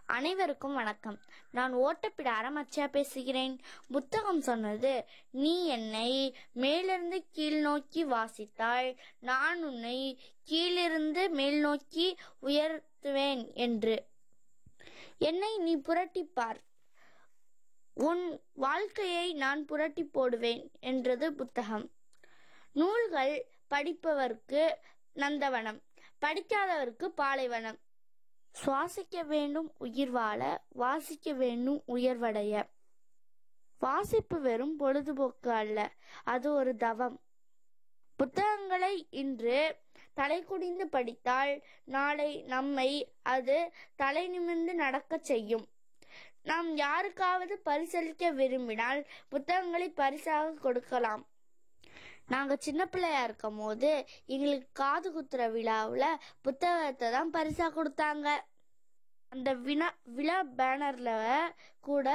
அனைவருக்கும் வணக்கம் நான் ஓட்டப்பிட அறமச்சா பேசுகிறேன் புத்தகம் சொன்னது நீ என்னை மேலிருந்து கீழ் நோக்கி வாசித்தால் நான் உன்னை கீழிருந்து மேல் நோக்கி உயர்த்துவேன் என்று என்னை நீ புரட்டிப் பார் உன் வாழ்க்கையை நான் புரட்டி போடுவேன் என்றது புத்தகம் நூல்கள் படிப்பவர்க்கு நந்தவனம் படிக்காதவர்க்கு பாலைவனம் சுவாசிக்க வேண்டும் உயிர் வாழ வாசிக்க வேண்டும் உயர்வடைய வாசிப்பு வெறும் பொழுதுபோக்கு அல்ல அது ஒரு தவம் புத்தகங்களை இன்று தலை குனிந்து படித்தால் நாளை நம்மை அது தலை நிமிர்ந்து நடக்கச் செய்யும் நாம் யாருக்காவது பரிசளிக்க விரும்பினால் புத்தகங்களை பரிசாக கொடுக்கலாம் நாங்க சின்ன பிள்ளையா இருக்கும் போது எங்களுக்கு காது குத்துற விழாவுல புத்தகத்தை தான் பரிசா கொடுத்தாங்க அந்த வினா விழா பேனர்ல கூட